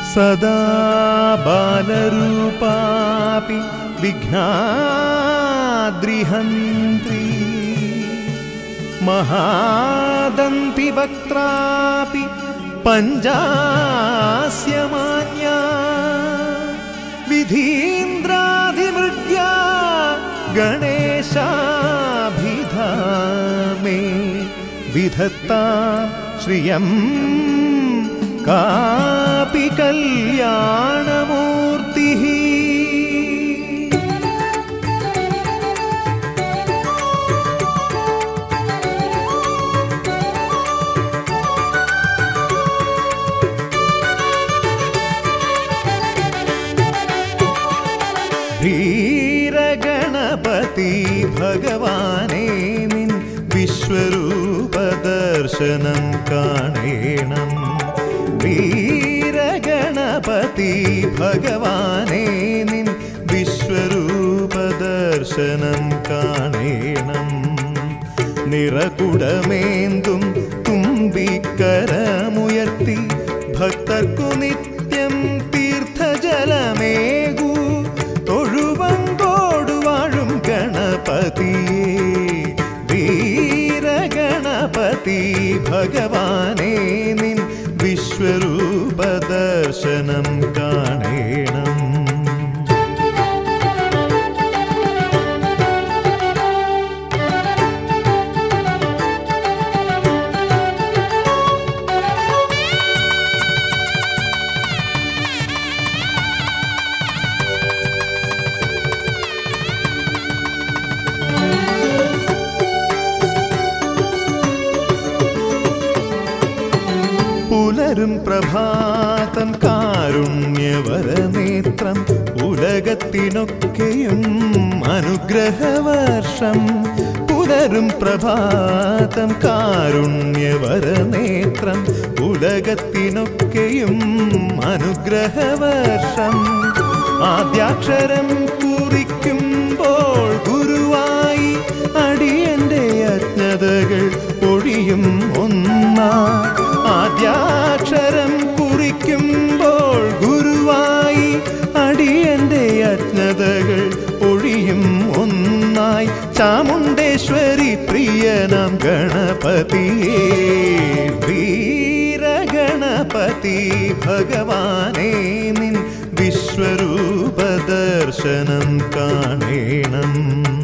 സദാ ബാലരൂപാപി വിഘ്നാദ്രിഹന്ത്രി മഹാദന്തിവക്ത്രാപി പഞ്ചാസ്യമാന്യ വിധീന്ദ്രാധിമൃഗ്യ ഗണേശാഭിധാമേ വിധത്താ ശ്രിയം കാപി കല്യാണമൂർത്തി ധീരഗണപതി ഭഗവാനേ നിൻ വിശ്വരൂപദർശനം കാണേണം ധീരഗണപതി ഭഗവാനേ നിൻ വിശ്വരൂപദർശനം കാണേണം നിറകുടമേന്തും തുമ്പിക്കരമുയർത്തി ഭക്തർക്കു നിത്യം തീർത്ഥജലമേകൂ തൊഴുവങ്കോടു വാഴും ഗണപതിയേ വീരഗണപതി ഭഗവാനേ നിൻ വിശ്വരൂപദർശനം കാണേണം പുലരും പ്രഭാതം കാരുണ്യവരനേത്രം ഉലകത്തിനൊക്കെയും അനുഗ്രഹവർഷം പുലരും പ്രഭാതം കാരുണ്യവരനേത്രം ഉലകത്തിനൊക്കെയും അനുഗ്രഹവർഷം ആദ്യാക്ഷരം കുറിക്കുമ്പോൾ ഗുരുവായി അടിയന്റെ അജ്ഞതകൾ ഒഴിയും ഒന്നാ ആദ്യാക്ഷരം കുറിക്കുമ്പോൾ ഗുരുവായി അടിയന്റെ അജ്ഞതകൾ ഒഴിയും ഒന്നായി ചാമുണ്ടേശ്വരി പ്രിയനാം ഗണപതിയേ വീരഗണപതി ഭഗവാനേ നിൻ വിശ്വരൂപദർശനം കാണേണം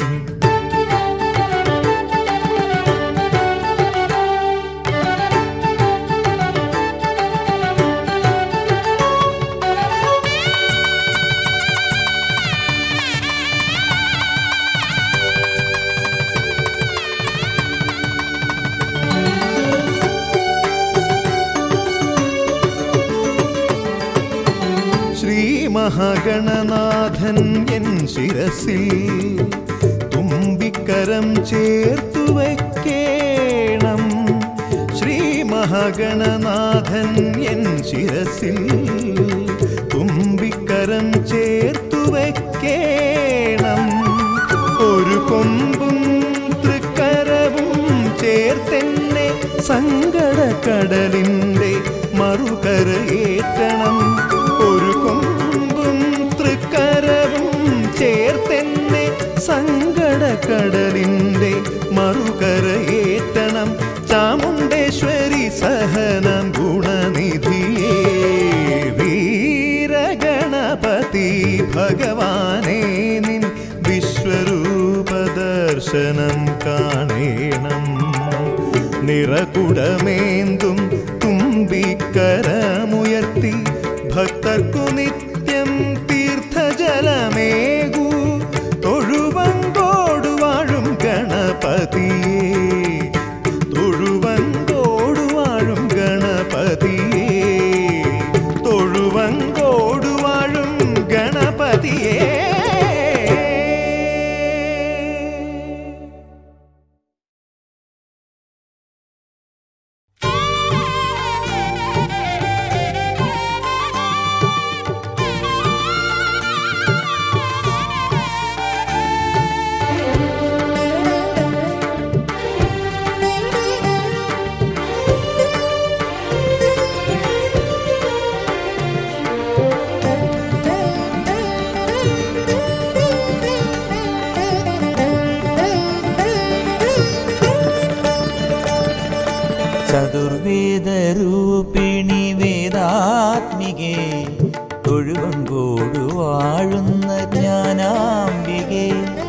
ശ്രീ മഹാഗണനാഥൻ എൻ ശിരസിൽ തുമ്പിക്കരം ചേർത്തു വയ്ക്കേണം ശ്രീ മഹാഗണനാഥൻ എൻ ശിരസിൽ തുമ്പിക്കരം ചേർത്തു വയ്ക്കേണം ഒരു കൊമ്പും തൃക്കരവും ചേർത്തെന്നെ സങ്കടക്കടലിൻ്റെ മറുകരയേറ്റണം ഒരു കൊമ്പും തൃക്കരവും ചേർത്തെന്നെ സങ്കടക്കടലിൻ്റെ മറുകരയേറ്റണം ചാമുണ്ടേശ്വരി സഹനം ഗുണനിധിയേ വീരഗണപതി ഭഗവാനേ നിൻ വിശ്വരൂപദർശനം കാണേണം നിറകുടമേന്തും തുമ്പിക്കരമുയർത്തി ഭക്തർക്കു നിത്യം തീർത്ഥജലമേകൂ തൊഴുവങ്കോടു വാഴും ഗണപതിയേ തൊഴുവങ്കോടു വാഴും ഗണപതിയേ തൊഴുവങ്കോടു വാഴും ഗണപതിയേ Thank ചതുർവേദരൂപിണി വേദാത്മികേ തൊഴുവങ്കോട് വാഴുന്ന ജ്ഞാനാംബികേ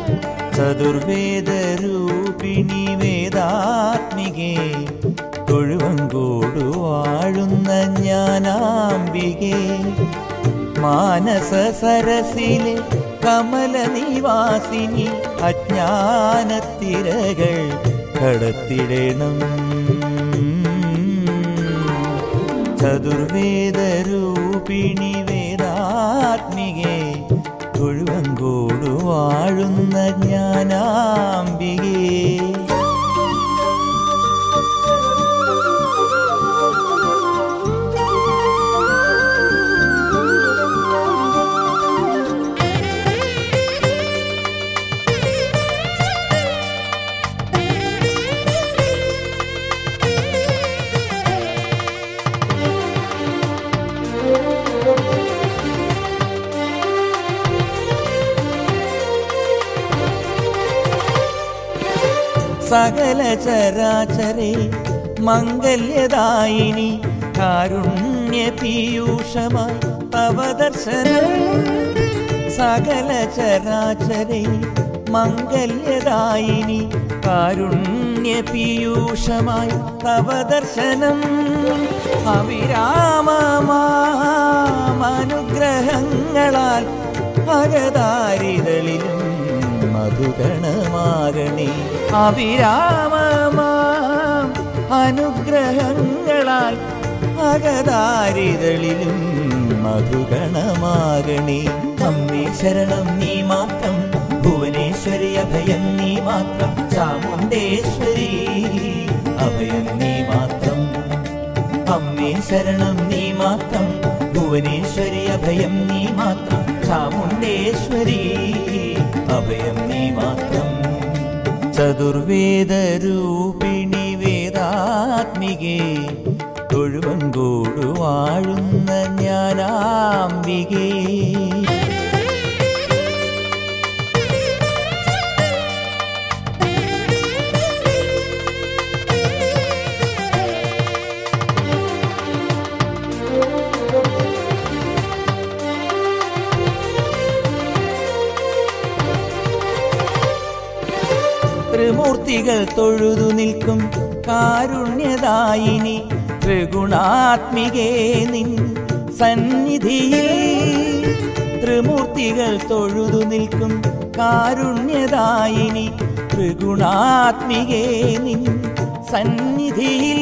ചതുർവേദരൂപിണി വേദാത്മികേ തൊഴുവങ്കോട് വാഴുന്ന ജ്ഞാനാംബികേ മാനസ സരസിലെ കമല നിവാസിനി അജ്ഞാനത്തിരകൾ കടത്തിടണം ചതുർവേദരൂപിണി വേദാത്മികേ തൊഴുവങ്കോട് വാഴുന്ന ജ്ഞാനാംബികേ സകല ചരാചരേ മംഗല്യദായിനി കാരുണ്യ പീയൂഷമായി തവ ദർശനം സകല ചരാചരേ മംഗല്യദായിനി കാരുണ്യ പീയൂഷമായി തവ ദർശനം അവിരാമമാനുഗ്രഹങ്ങളാൽ അകതാരിതളിലും മധുഗണമാകണേ അവിരാമമാം അനുഗ്രഹങ്ങളാൽ അകതാരിതളിലും മധുഗണമാകണേ അമ്മേ ശരണം നീ മാത്രം ഭുവനേശ്വരി അഭയം നീ മാത്രം ചാമുണ്ടേശ്വരി അഭയം നീ മാത്രം അമ്മേ ശരണം നീ മാത്രം ഭുവനേശ്വരി അഭയം നീ മാത്രം ചാമുണ്ടേശ്വരി അഭയം നീ മാത്രം ചതുർവേദരൂപിണി വേദാത്മികേ തൊഴുവങ്കോട് വാഴുന്ന ജ്ഞാനാംബികേ ത്രിമൂർത്തികൾ തൊഴുതു നിൽക്കും കാരുണ്യദായിനി ത്രിഗുണാത്മികേ നിൻ സന്നിധിയിൽ ത്രിമൂർത്തികൾ തൊഴുതു നിൽക്കും കാരുണ്യദായിനി ത്രിഗുണാത്മികേ നിൻ സന്നിധിയിൽ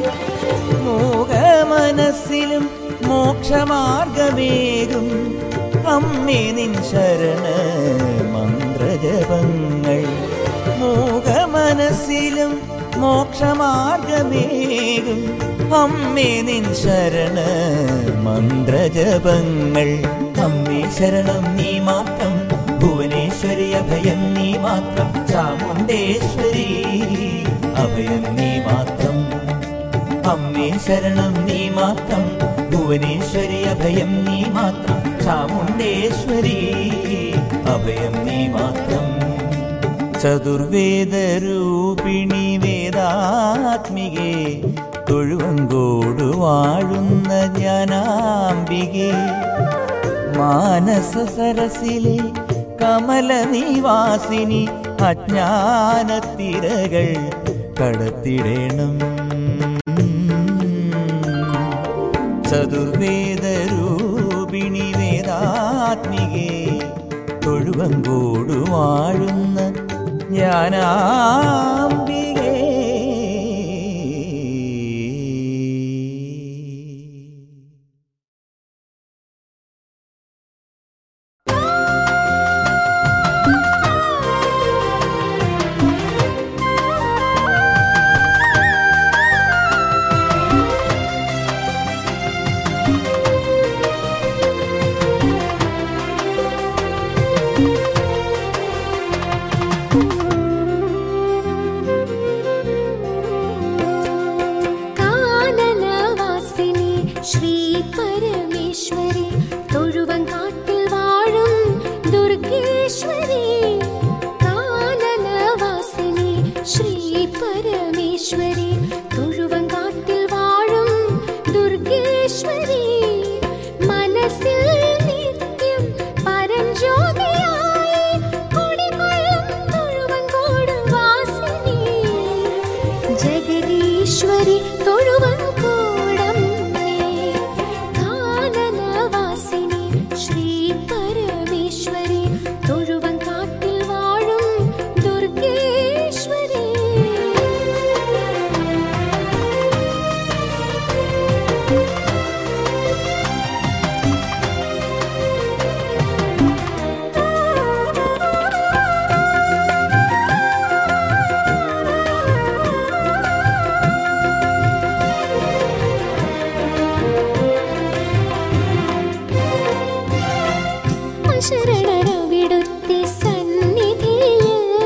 മോഹമനസ്സിലും മോക്ഷമാർഗമേകും അമ്മേ നിൻ ശരണ മന്ത്രജപങ്ങൾ മോഹമനസ്സിലും മോക്ഷമാർഗമേകും അമ്മേ നിൻ ശരണ മന്ത്രജപങ്ങൾ അമ്മേ ശരണം നീ മാത്രം ഭുവനേശ്വരി അഭയം നീ മാത്രം ചാമുണ്ടേശ്വരി അഭയം നീ മാത്രം അമ്മേ ശരണം നീ മാത്രം ഭുവനേശ്വരി അഭയം നീ മാത്രം ചാമുണ്ടേശ്വരി അഭയം നീ മാത്രം ചതുർവേദരൂപിണി വേദാത്മികേ തൊഴുവങ്കോട് വാഴുന്ന ജ്ഞാനാംബികേ മാനസ സരസിലെ കമല നിവാസിനി അജ്ഞാനത്തിരകൾ കടത്തിടണം ചതുർവേദരൂപിണി വേദാത്മികേ തൊഴുവങ്കോട് വാഴുന്ന ജ്ഞാനാംബികേ കാനനവാസിനി ശ്രീ പരമേശ്വരി തൊഴുവങ്കാട്ടിൽ വാഴും ദുർഗേശ്വരി കാനനവാസിനി ശ്രീ പരമേശ്വരി തൊഴുവങ്കാട്ടിൽ വാഴും ദുർഗേശ്വരി മനസ്സിൽ നിത്യം പരഞ്ജ്യോതിയായി കുടികൊള്ളും തൊഴുവങ്കോട് വാസിനി ജഗദീശ്വരി തൊഴുവങ്കോടം കാനനവാസിനി ശ്രീ പരമേശ്വരി തൊഴുവങ്കാട്ടിൽ വാഴും ദുർഗേശ്വരി ശരണരവിടുത്തെ സന്നിധിയിൽ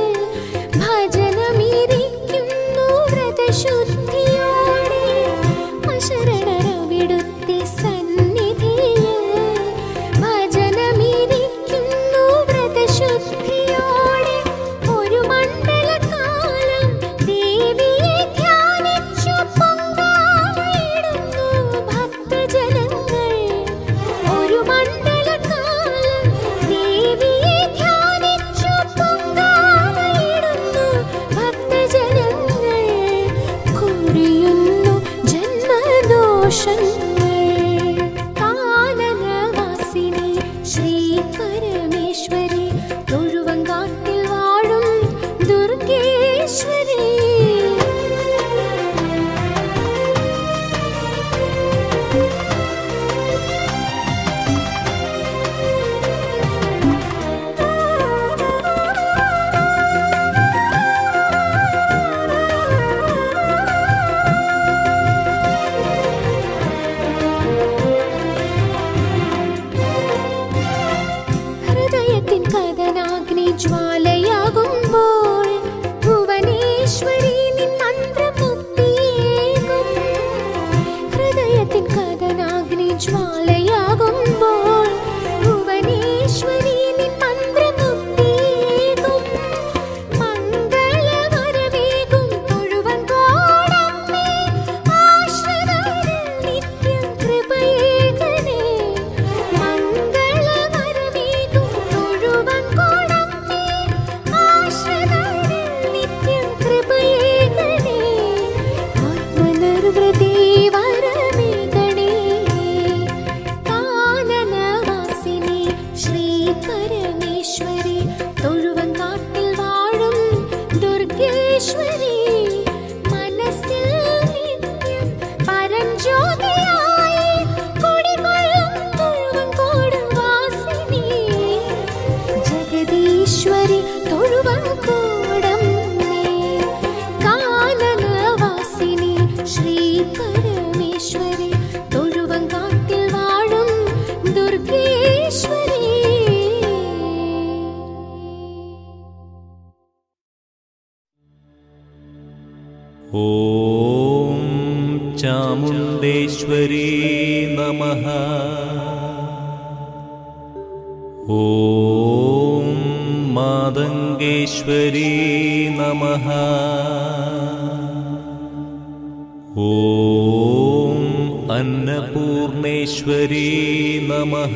ഭജനമിരിക്കുന്നു വ്രതശുദ്ധിയോടെ ശരണരവിടുത്തെ സന്നിധിയിൽ ഭജനമിരിക്കുന്നു വ്രതശുദ്ധിയോടെ ഒരു മണ്ഡലകാലം ദേവിയെ ധ്യാനിച്ചു പൊങ്കാലയിടുന്നു ഭക്തജനങ്ങൾ ഒരു മണ്ഡലകാലം ദേവിയെ ധ്യാനിച്ചു പൊങ്കാലയിടുന്നു ഭക്തജനങ്ങൾ കുറിയുന്നു ജന്മദോഷങ്ങൾ കാനനവാസിനി ശ്രീ പരമേശ്വരി തൊഴുവങ്കാട്ടിൽ വാഴും ദുർഗേശ്വരി ഹൃദയത്തിൻ കഥനാഗ്നി ജ്വാലയാകുമ്പോൾ ഭുവനേശ്വരി നിൻ മന്ത്രമുക്തിയേകും ഹൃദയത്തിൻ കഥനാഗ്നി ജ്വാലയാകുമ്പോൾ ഭുവനേശ്വരി നിൻ മന്ത്രമുക്തിയേകും മംഗളവരവേകും തൊഴുവങ്കോടമ്മേ ആശ്രിതരിൽ നിത്യം കൃപയേകണേ മംഗളവരവേകും തൊഴുവങ്കോടമ്മേ ആശ്രിതരിൽ നിത്യം കൃപയേകണേ ആത്മനിർവൃതി വരമേകണേ കാനനവാസിനി ശ്രീ പരമേശ്വരി തൊഴുവങ്കാട്ടിൽ വാഴും ദുർഗേശ്വരി മനസ്സിൽ നിത്യം പരഞ്ജ്യോതിയായി കുടികൊള്ളും തൊഴുവങ്കോട് വാസിനി ജഗദീശ്വരി തൊഴുവങ്കോടം കാനനവാസിനി ശ്രീ പരമേശ്വരി തൊഴുവങ്കാട്ടിൽ വാഴും ദുർഗേശ്വരി ॐ चामुण्डेश्वरी नमः ॐ मादङ्गेश्वरी नमः ॐ अन्नपूर्णेश्वरी नमः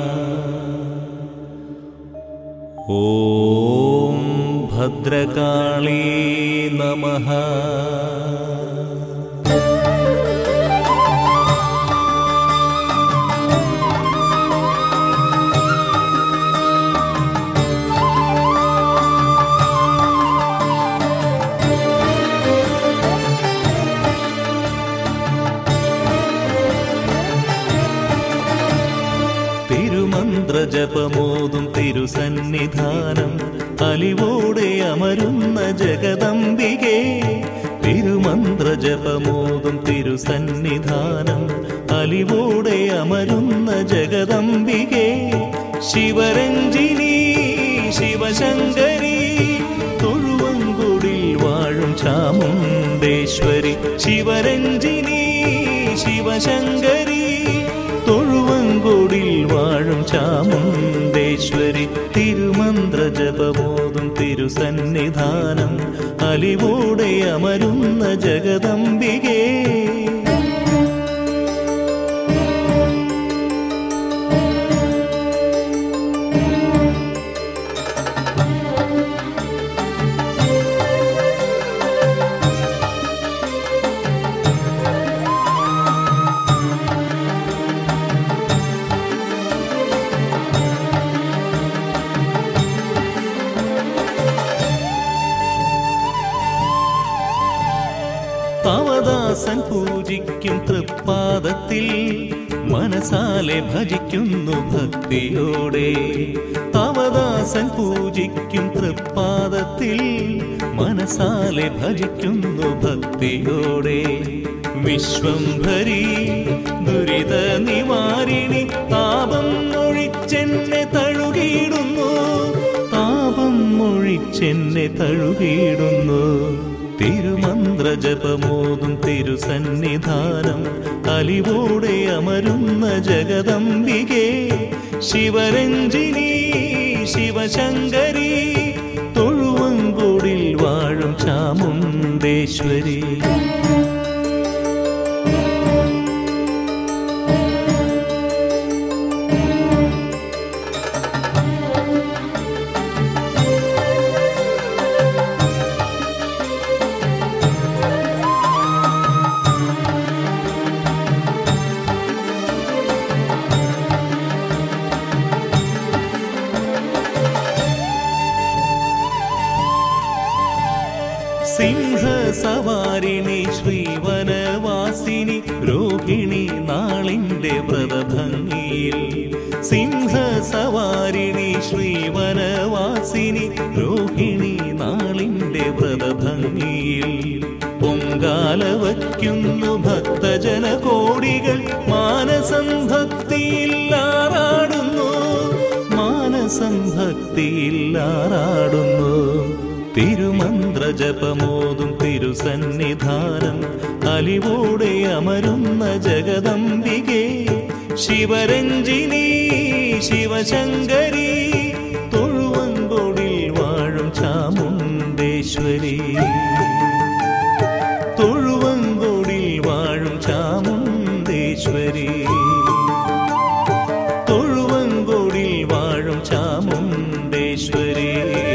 ॐ भद्रकाली नमः തിരുമന്ത്രജപമോതും തിരുസന്നിധാനം അലിവോടെ അമരുന്ന ജഗദംബികേ തിരുമന്ത്രജപമോതും തിരുസന്നിധാനം അലിവോടെ അമരുന്ന ജഗദംബികേ ശിവരഞ്ജിനി ശിവശങ്കരി തൊഴുവങ്കുടിൽ വാഴും ചാമുണ്ടേശ്വരി ശിവരഞ്ജിനി ശിവശങ്കരി തൊഴുവങ്കൊടിൽ വാഴും ചാമുണ്ടേശ്വരി തിരുമന്ത്ര ജപബോധം തിരുസന്നിധാനം അലിവോടെ അമരുന്ന ജഗദംബികേ പൂജിക്കും തൃപ്പാദത്തിൽ മനസാലെ ഭജിക്കുന്നു ഭക്തിയോടെ അവദാസൻ പൂജിക്കും തൃപ്പാദത്തിൽ മനസാലെ ഭജിക്കുന്നു ഭക്തിയോടെ വിശ്വംഭരി ദുരിത നിവാരിണി താപം ഒഴിച്ചെന്നെ തഴുകിയിടുന്നു താപം ഒഴിച്ചെന്നെ തഴുകിയിടുന്നു തിരുമന്ത്ര ജപമോതും തിരുസന്നിധാനം അലിവോടെ അമരുന്ന ജഗദംബികേ ശിവരഞ്ജിനി ശിവശങ്കരി തൊഴുവങ്കൂടിൽ വാഴും ചാമുണ്ടേശ്വരി സിംഹസവാരിണി ശ്രീവനവാസിനി രോഹിണി നാളിന്റെ വ്രതഭംഗിയിൽ സിംഹസവാരിണി ശ്രീവനവാസിനി രോഹിണി നാളിന്റെ വ്രതഭംഗിയിൽ പൊങ്കാല വയ്ക്കുന്നു ഭക്തജന കോടികൾ മാനസം ഭക്തിയിൽ ആറാടുന്നു മാനസം ഭക്തിയിൽ ആറാടുന്നു തിരുമന്ത്ര ജപമോതും തിരുസന്നിധാനം അലിവോടെ അമരുന്ന ജഗദംബികേ ശിവരഞ്ജിനി ശിവശങ്കരി തൊഴുവങ്കോടിൽ വാഴും ചാമുണ്ടേശ്വരി തൊഴുവങ്കോടിൽ വാഴും ചാമുണ്ടേശ്വരി തൊഴുവങ്കോടിൽ വാഴും ചാമുണ്ടേശ്വരി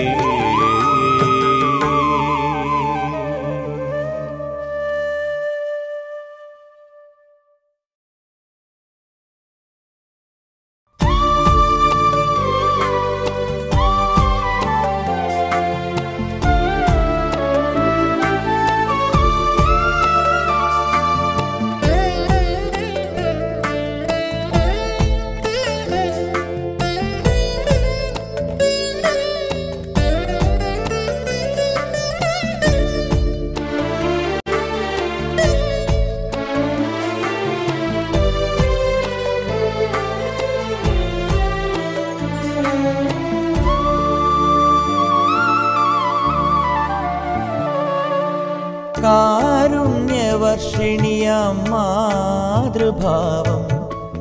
കാരുണ്യവർഷിണിയാം മാതൃഭാവം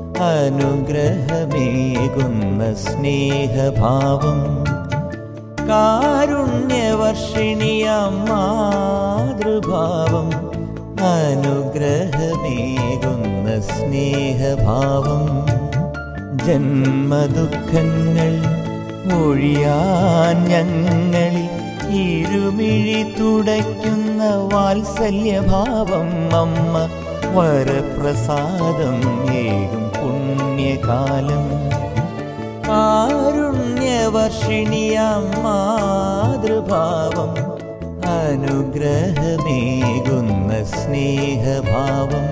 അനുഗ്രഹമേകുന്ന സ്നേഹഭാവം കാരുണ്യവർഷിണിയാം മാതൃഭാവം അനുഗ്രഹമേകുന്ന സ്നേഹഭാവം ജന്മദുഃഖങ്ങൾ ഒഴിയാൻ ഞങ്ങളിൽ ഇരുമിഴി തുടയ്ക്കുന്ന വാത്സല്യഭാവം അമ്മ വരപ്രസാദം ഏകും പുണ്യകാലം കാരുണ്യവർഷിണിയാം മാതൃഭാവം അനുഗ്രഹമേകുന്ന സ്നേഹഭാവം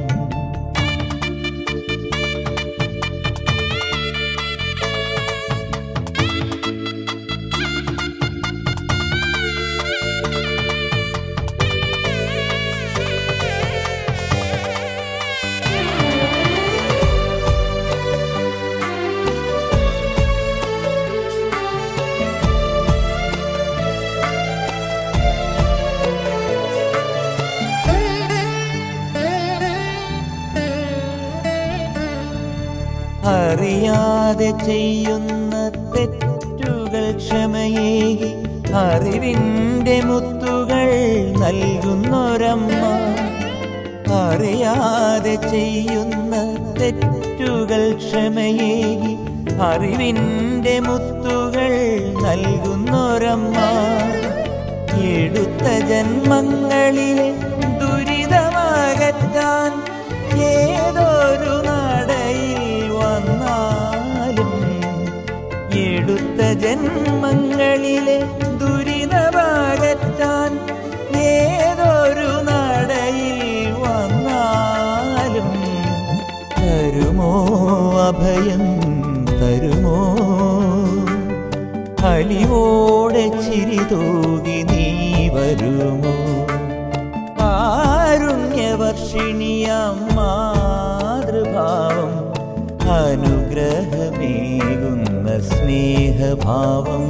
അറിയാതെ ചെയ്യുന്ന തെറ്റുകൾ ക്ഷമയേകി അറിവിൻ്റെ മുത്തുകൾ നൽകുന്നൊരമ്മ അറിയാതെ ചെയ്യുന്ന തെറ്റുകൾ ക്ഷമയേകി അറിവിൻ്റെ മുത്തുകൾ നൽകുന്നൊരമ്മ എടുത്ത ജന്മങ്ങളിലെ ദുരിതമകറ്റാൻ ഏതൊരു നടയിൽ വന്നാലും എടുത്ത ജന്മങ്ങളിലെ ദുരിതമകറ്റാൻ ഏതൊരു നടയിൽ വന്നാലും തരുമോ അഭയം തരുമോ അലിവോടെ ചിരി തൂകി നീ വരുമോ കാരുണ്യവർഷിണിയാം മാതൃഭാവം അനുഗ്രഹമേകുന്ന സ്നേഹഭാവം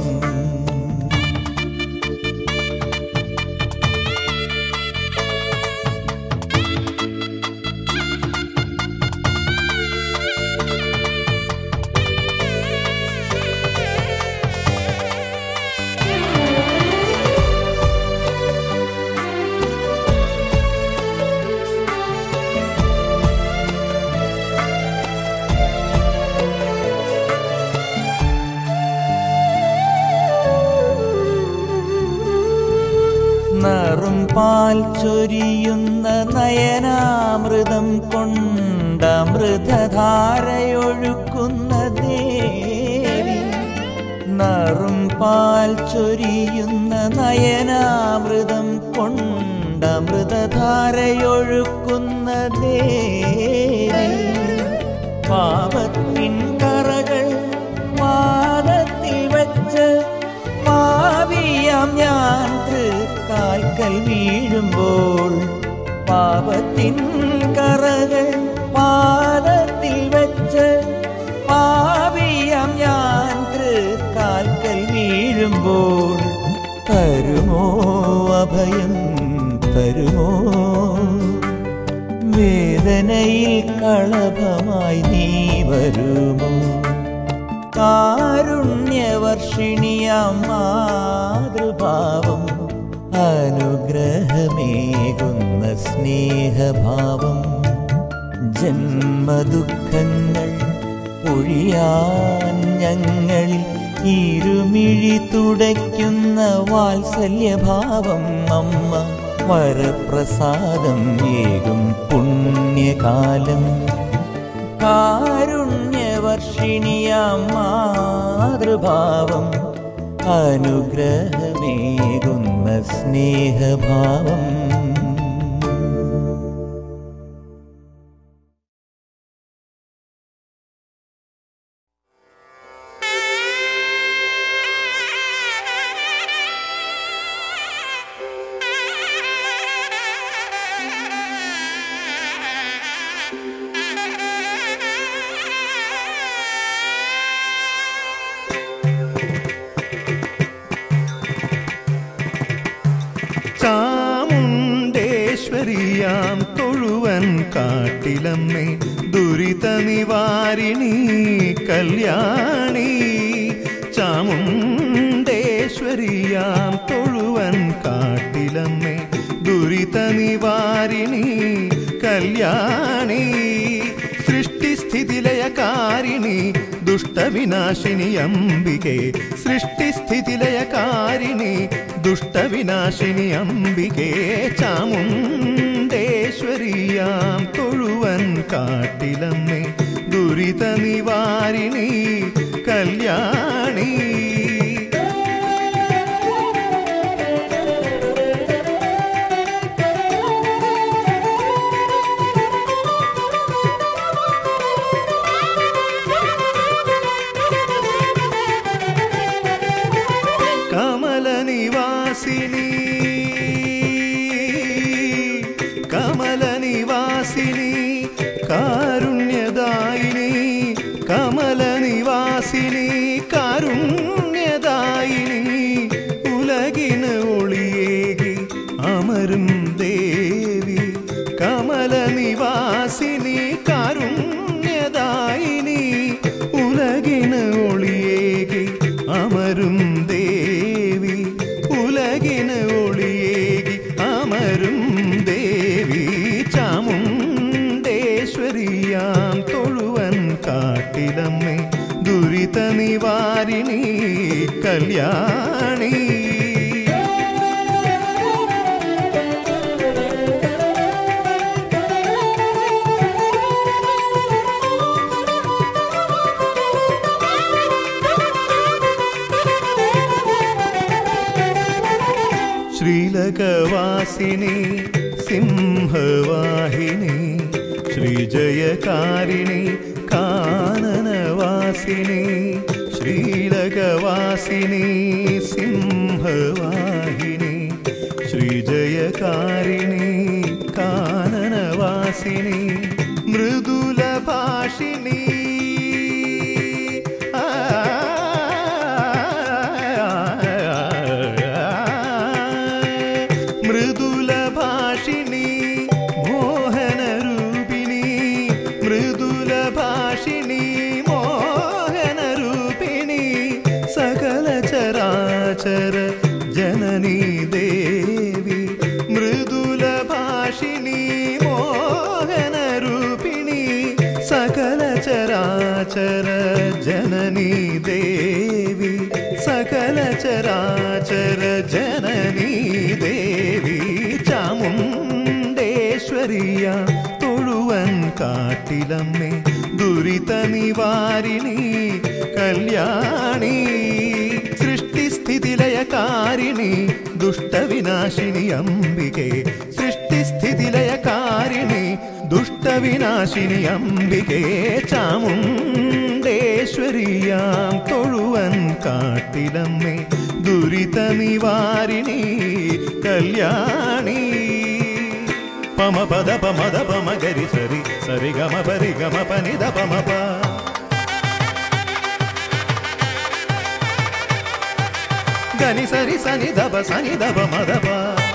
നറും പാൽ ചൊരിയുന്ന നയനാമൃതം കൊണ്ടമൃതധാരയൊഴുക്കുന്ന ദേവി നറും പാൽ ചൊരിയുന്ന നയനാമൃതം കൊണ്ടമൃതധാരയൊഴുക്കുന്ന ദേവി പാപത്തിൻ കറകൾ പാദത്തിൽ വച്ച് പാപിയാം ഞാൻ തൃക്കാൽക്കൽ വീഴുമ്പോൾ പാപത്തിൻ കറകൾ പാദത്തിൽ വച്ച് പാപിയാം ഞാൻ തൃക്കാൽക്കൽ വീഴുമ്പോൾ തരുമോ അഭയം തരുമോ വേദനയിൽ കളഭമായി നീ വരുമോ കാരുണ്യവർഷിണിയാം മാതൃഭാവം അനുഗ്രഹമേകുന്ന സ്നേഹഭാവം ജന്മദുഃഖങ്ങൾ ഒഴിയാൻ ഞങ്ങളിൽ ഇരുമിഴി തുടയ്ക്കുന്ന വാത്സല്യഭാവം അമ്മ വരപ്രസാദം ഏകും പുണ്യകാലം കാരുണ്യവർഷിണിയാം മാതൃഭാവം അനുഗ്രഹമേകുന്ന സ്നേഹഭാവം ചാമുണ്ടേശ്വരിയാം തൊഴുവൻ കാട്ടിലമ്മേ ദുരിത നിവാരിണി കല്യാണി ചാമുണ്ടേശ്വരിയാം തൊഴുവൻ കാട്ടിലമ്മേ ദുരിത നിവാരിണി കല്യാണി സൃഷ്ടിസ്ഥിതിലയകാരിണി ദുഷ്ടവിനാശിനി അംബികെ സൃഷ്ടിസ്ഥിതിലയകാരിണി ദുഷ്ടവിനാശിനി അംബികെ ചാമുണ്ടേശ്വരിയാം തൊഴുവൻ കാട്ടിലമ്മേ ദുരിത നിവാരിണി കല്യാണി കമലനിവാസിനി കമലനിവാസിനി കാരുണ്യദായിനി കമലനിവാസിനി കാരുണ്യദായിനി ഉലകിന് ഒളിയേകി അമരും ദേവി കമലനിവാസിനി കാരുണ്യദായിനി ഉലകിന് ഒളിയേകി അമരും ദേവി ഉലകിന് ഒളിയേകി അമരും ദേവി ചാമുണ്ടേശ്വരിയാം തൊഴുവൻ കാട്ടിലമ്മേ ദുരിത നിവാരിണി കല്യാണി ശ്രീലകവാസിനി സിംഹവാഹിനി ശ്രീ ശ്രീജയകാരിണി കാനനവാസിനി ശ്രീലകവാസിനി സിംഹവാഹിനി ശ്രീജയകാരിണി കാനനവാസിനി മൃദുലഭാഷിണി മൃദുലഭാഷിണി മോഹനരൂപിണി മൃദുലഭാഷിണി മോഹനരൂപിണി സകല ചരാചര ജനനീ ദേവി മൃദുലഭാഷിണി മോഹനരൂപിണി സകല ചരാചര ജനനീ ദേവി സകല ചരാചര ജനനീ ദേവി ചാമുണ്ടേശ്വരിയ തൊഴുവൻ കാട്ടിലമ്മേ ദുരിത നിവാരിണി കല്യാണി സൃഷ്ടിസ്ഥിതിലയകാരിണി ദുഷ്ടവിനാശിനി അംബികെ സൃഷ്ടിസ്ഥിതിലയകാരിണി ദുഷ്ടവിനാശിനി അംബികെ ചാമുണ്ടേശ്വരിയാം തൊഴുവൻ കാട്ടിലമ്മേ ദുരിത നിവാരിണി കല്യാണി പമ പദ പമദ പമ ഗരി സരി സരി ഗമ പരി ഗമ പനിത പമ പ గని సరి సని దబ సని దబ మదబ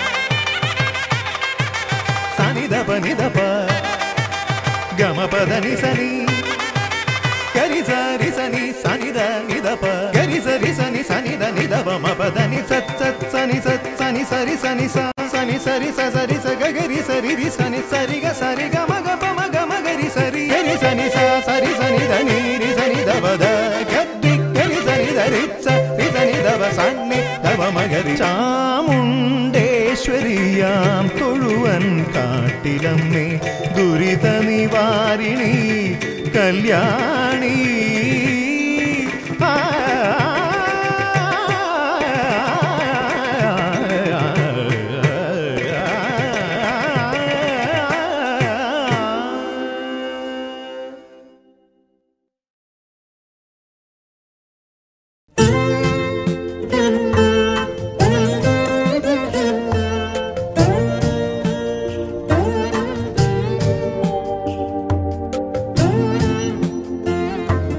సని దబ ని దబ గమ పద ని సని గరి సరి సని సని ద ని దప గరి సరి సని సని ద ని దబ మ పద ని సత్ సత్ సని సత్ సని సరి సని స సని సరి స సరి స గ గరి సరి రి సని సరి గ సరి గ మ గ ప మ గ మ గరి సరి గరి సని స సరి సని ద ని రి సని దబ ద గరి గరి సని ద రి స రి సని దబ സന്നി ദവ മകരി ചാമുണ്ടേശ്വരിയാം തൊഴുവൻ കാട്ടിലമ്മേ ദുരിത നിവാരിണി കല്യാണി ആ Thank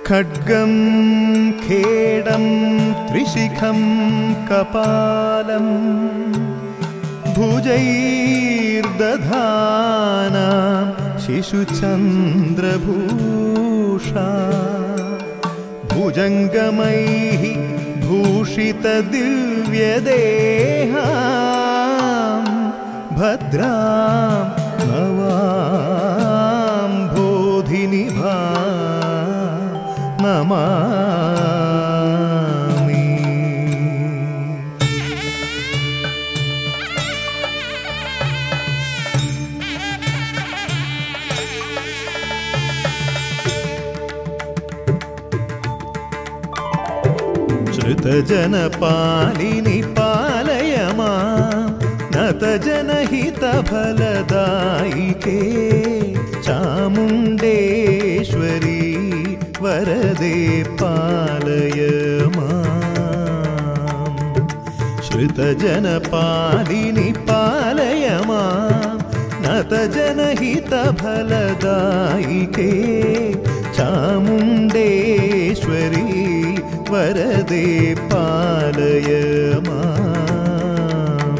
खड्गं खेडं त्रिशिखं कपालम् भुजैर्दधाना शिशुचन्द्रभूषा भुजङ्गमैः भूषितदिव्यदेहा भद्रां नवां बोधिनिभा नमामि श्रुतजनपालिनि पालय मां नतजनहितफलदायिके चामुण्डेश्वरी वरदे पालय माम् श्रुतजनपालिनि पालय मां नतजनहितफलदायिके चामुण्डेश्वरी वरदे पालय माम्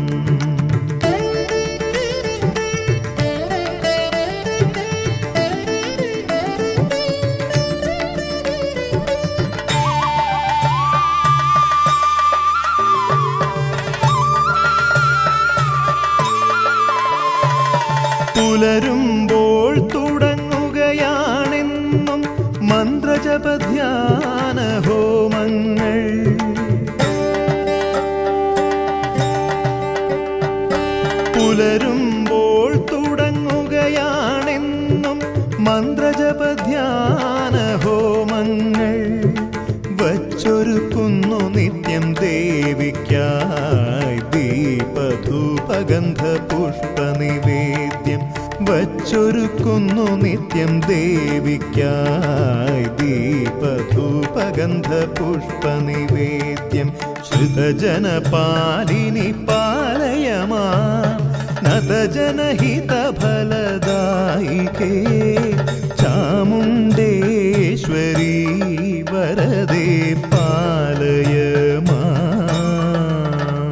പുലരുമ്പോൾ തുടങ്ങുകയാണെന്നും മന്ത്രജപധ്യാന ഹോമങ്ങൾ പുലരുമ്പോൾ തുടങ്ങുകയാണെന്നും മന്ത്രജപധ്യാന ഹോമങ്ങൾ വച്ചൊരുക്കുന്നു നിത്യം ദേവിക്കായി ദീപധൂപഗന്ധ പുഷ്പനിവേദ്യം വച്ചൊരുക്കുന്നു നിത്യം ദേവിക്കായി ദീപധൂപഗന്ധ പുഷ്പനിവേദ്യം ശ്രുതജനപാലിനി പാലയമാ നതജനഹിതഫലദായികേ ചാമുണ്ടേശ്വരി വരദേ പാലയ മാം.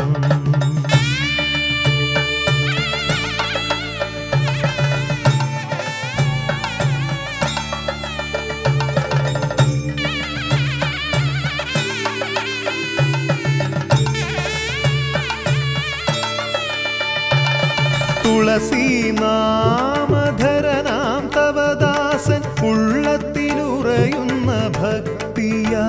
തുളസി നാമധരനാം തവദാസൻ ഉള്ളത്തിലുറയുന്ന ഭക്തിയാ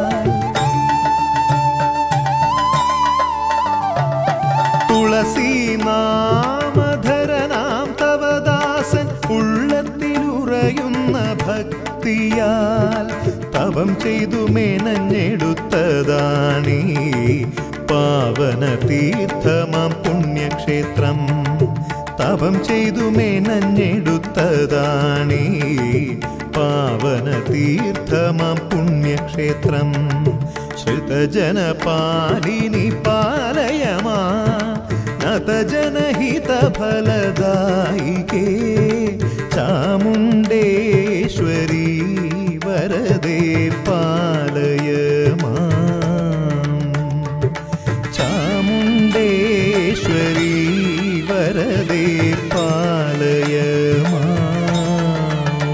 തുളസി നാമധരനാം തവദാസൻ ഉള്ളത്തിലുറയുന്ന ഭക്തിയാൽ തവം ചെയ്തു മെനഞ്ഞെടുത്തതാണീ പാവന തീർത്ഥമാം പുണ്യക്ഷേത്രം തപം ചെയ്തു മെനഞ്ഞെടുത്തതാണീ പാവന തീർത്ഥമാം പുണ്യക്ഷേത്രം ശ്രുതജനപാലിനി പാലയമാ നതജനഹിതഫലദായികേ ചാമുണ്ടേശ്വരി വരദേ പാലയ മാം. ചാമുണ്ടേശ്വരി വരദേ പാലയ മാം.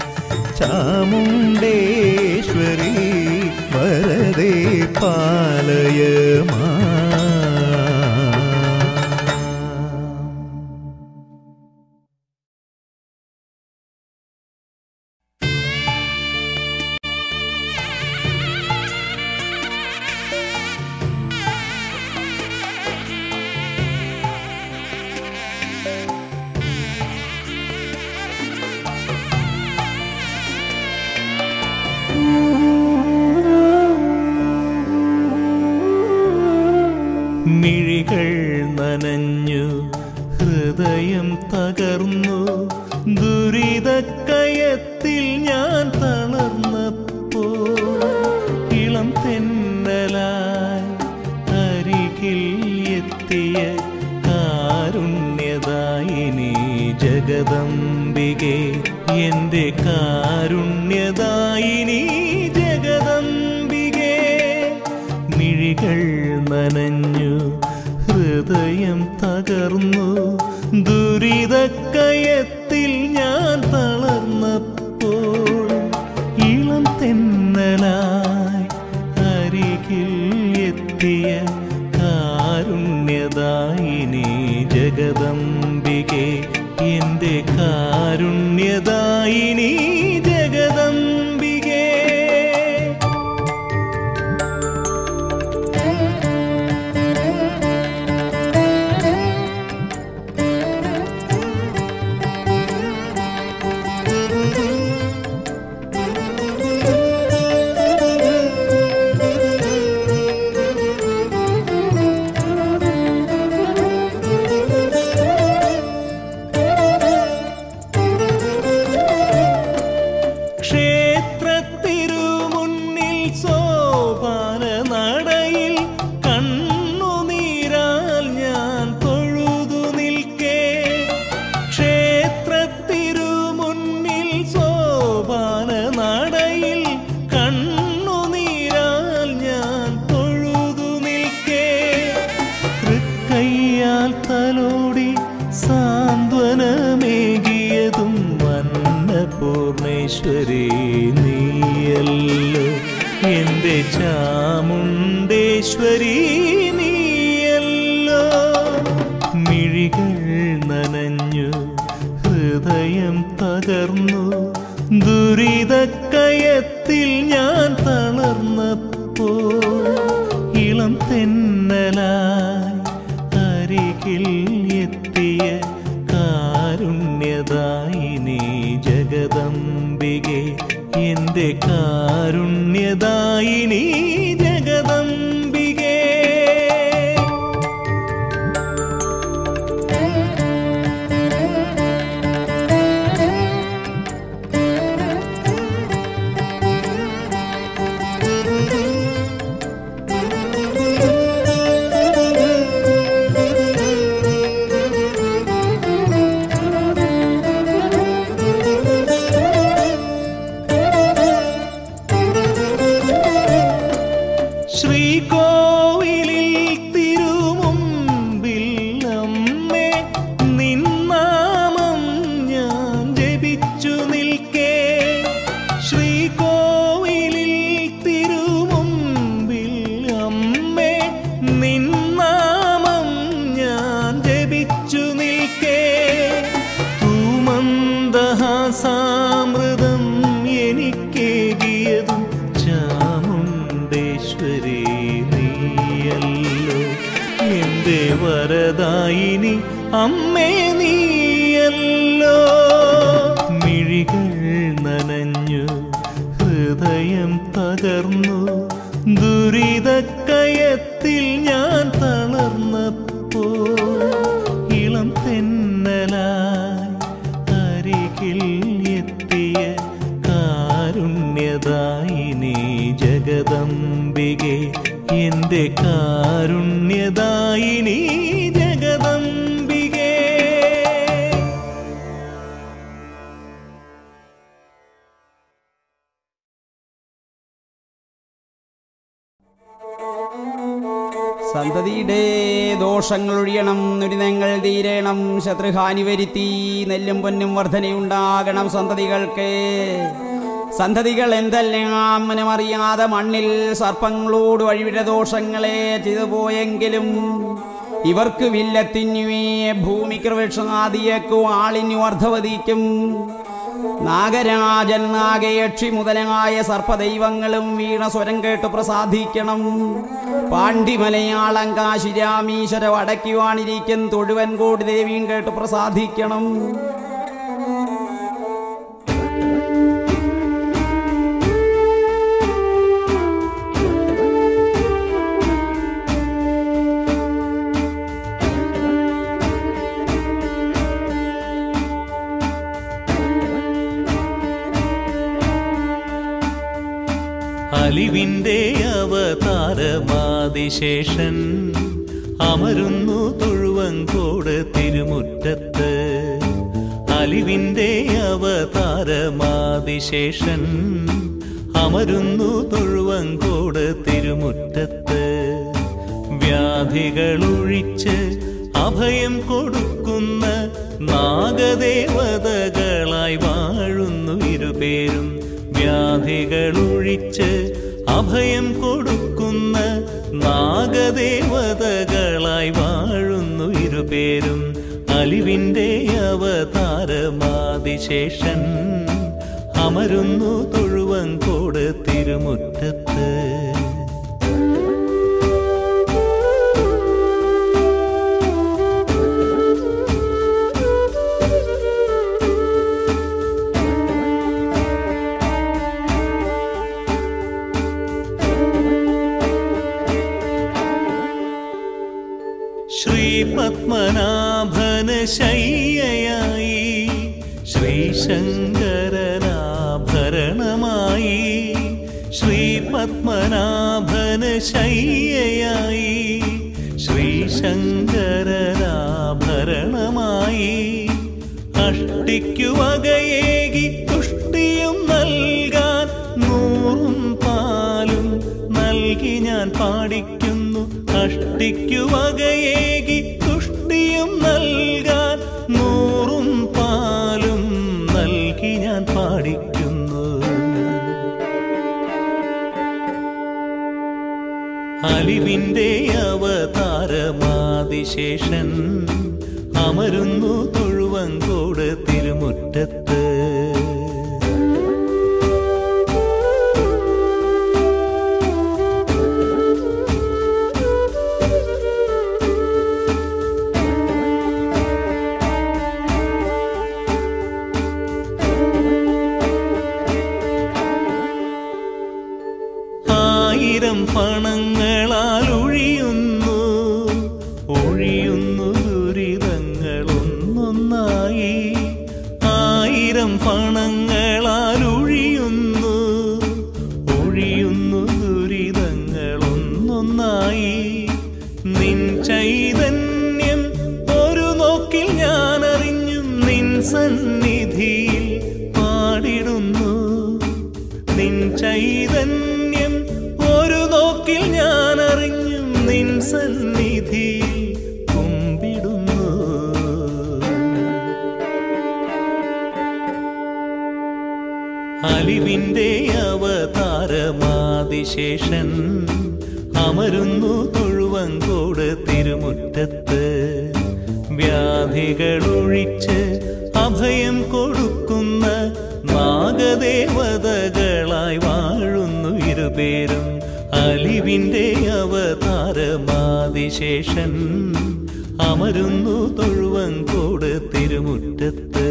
ചാമുണ്ടേശ്വരി വരദേ പാലയ മാം. മിഴികൾ നനഞ്ഞു ഹൃദയം തകർന്നു ദുരിതക്കയത്തിൽ ഞാൻ തളർന്നപ്പോ ഇളം തെന്നലായി അരികിൽ എത്തിയ കാരുണ്യദായിനി ജഗദംബികെ എന്റെ കാരുണ്യദായിനി ഹൃദയം തകർന്നു ദുരിതക്കയത്തിൽ ഞാൻ തളർന്നപ്പോൾ ഇളം തെന്നലായി അരികിൽ എത്തിയ കാരുണ്യദായിനി ജഗദംബികെ എൻ്റെ കാരുണ്യദായിനി ജഗദംബികേ ക്ഷേത്രത്തിരുമുന്നിൽ സോപാന നടയിൽ കണ്ണുനീരാൽ ഞാൻ തൊഴുതു നിൽക്കേ ക്ഷേത്രത്തിരുമുന്നിൽ സോപാന നടയിൽ കണ്ണുനീരാൽ ഞാൻ തൊഴുതു നിൽക്കേ തൃക്കയ്യാൽ തലോടി സാന്ത്വനമേകിയതും അന്നപൂർണേശ്വരി നീയല്ലോ എൻ്റെ ചാമുണ്ടേശ്വരി നീയല്ലോ മിഴികൾ നനഞ്ഞു ഹൃദയം തകർന്നു ദുരിതക്കയത്തിൽ ഞാൻ തളർന്നപ്പോൾ ഇളം തെന്നലായി അരികിൽ എത്തിയ കാരുണ്യദായിനി ജഗദംബികെ എൻ്റെ കാരുണ്യദായിനി ജഗദംബികേ ശ്രീകോവിലിൽ തിരുമുമ്പിൽ അമ്മേ നിന്നാമം ഞാൻ ജപിച്ചു നിൽക്കേ ശ്രീകോവിലിൽ തിരുമുമ്പിൽ അമ്മേ നിന്നാമം ഞാൻ ജപിച്ചു നിൽക്കേ തൂമന്ദഹാസാമൃതം എനിക്കേകിയതും ചാമുണ്ടേശ്വരി നീയല്ലോ എൻ്റെ വരദായിനി അമ്മേ നീയല്ലോ മിഴികൾ നനഞ്ഞു ഹൃദയം തകർന്നു ദുരിതക്കയത്തിൽ ഞാൻ തളർന്നപ്പോൾ ഇളം തെന്നലായി അരികിൽ എത്തിയ കാരുണ്യദായിനി ജഗദംബികെ എൻ്റെ കാരുണ്യദായിനി ജഗദംബികേ സന്തതിയുടെ ദോഷങ്ങളൊഴിയണം ദുരിതങ്ങൾ തീരണം ശത്രുഹാനി വരുത്തി നെല്ലും പൊന്നും വർധനയുണ്ടാകണം സന്തതികൾക്ക് സന്തതികൾ എന്തെല്ലാം മനമറിയാതെ മണ്ണിൽ സർപ്പങ്ങളോട് വഴിവിട ദോഷങ്ങളെ ചെയ്തു പോയെങ്കിലും ഇവർക്ക് വില്ലത്തിനുവേ ഭൂമിക്ക് വൃക്ഷാദിയേക്കു ആളിനു അർദ്ധവതിക്കും നാഗരാജൻ നാഗയക്ഷി മുതലായ സർപ്പദൈവങ്ങളും വീണ സ്വരം കേട്ട് പ്രസാദിക്കണം പാണ്ഡിമലയാളം കാശിരാമീശ്വര വടക്കുവാണിരിക്കും തൊഴുവൻ കോടി ദേവിയും കേട്ട് പ്രസാദിക്കണം അലിവിന്റെ അവതാരമാതിശേഷൻ അമരുന്നു തൊഴുവങ്കോട് തിരുമുറ്റത്ത് അലിവിന്റെ അവതാരമാതിശേഷൻ അമരുന്നു തൊഴുവങ്കോട് തിരുമുറ്റത്ത് വ്യാധികളൊഴിച്ച് അഭയം കൊടുക്കുന്ന നാഗദേവതകളായി വാഴുന്നു ഇരുപേരും വ്യാധികളൊഴിച്ച് അഭയം കൊടുക്കുന്ന നാഗദേവതകളായി വാഴുന്നു ഇരുപേരും അലിവിൻ്റെ അവതാരമാതിശേഷൻ അമരുന്നു തൊഴുവങ്കോട് തിരുമുറ്റത്ത് ശ്രീപത്മനാഭന ശയ്യയായി ശ്രീശങ്കരനാഭരണമായി ശ്രീപത്മനാഭന ശയ്യയായി ശ്രീശങ്കരനാഭരണമായി അഷ്ടിക്കു വകയേകി തുഷ്ടിയും നൽകാൻ നൂറും പാലും നൽകി ഞാൻ പാടിക്കുന്നു അഷ്ടിക്കു വകയേകി തുഷ്ടിയും നൽകാൻ നൂറും പാലും നൽകി ഞാൻ പാടിക്കുന്നു അലിവിൻ്റെ അവതാരമാതിശേഷൻ അമരുന്നു തൊഴുവങ്കോട് തിരുമുറ്റത്ത് ആയിരം പണങ്ങളാൽ ഒഴിയുന്നു ഒഴിയുന്നു ദുരിതങ്ങൾ ഒന്നൊന്നായി ആയിരം പണങ്ങളാൽ ഒഴിയുന്നു ഒഴിയുന്നു ദുരിതങ്ങൾ ഒന്നൊന്നായി നിൻ ചൈതന്യം ഒരു നോക്കിൽ ഞാൻ അറിഞ്ഞും നിൻ സന്നിധിയിൽ പാടിടുന്നു നിൻ ചൈതന്യം ഒരു നോക്കിൽ ഞാൻ അറിഞ്ഞും നിൻ സന്നിധിയിൽ കുമ്പിടുന്നു അലിവിൻ്റെ അവതാരമാതിശേഷൻ അമരുന്നു തൊഴുവങ്കോട് തിരുമുറ്റത്ത് വ്യാധികളൊഴിച്ച് അഭയം കൊടുക്കുന്ന നാഗദേവതകളായി വാഴുന്നു ഇരുപേരും അലിവിൻ്റെ അവതാരമാതിശേഷൻ അമരുന്നു തൊഴുവങ്കോട് തിരുമുറ്റത്ത്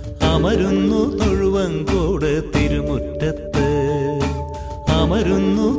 അമരുന്നു തൊഴുവങ്കോട് തിരുമുറ്റത്ത് അമരുന്നു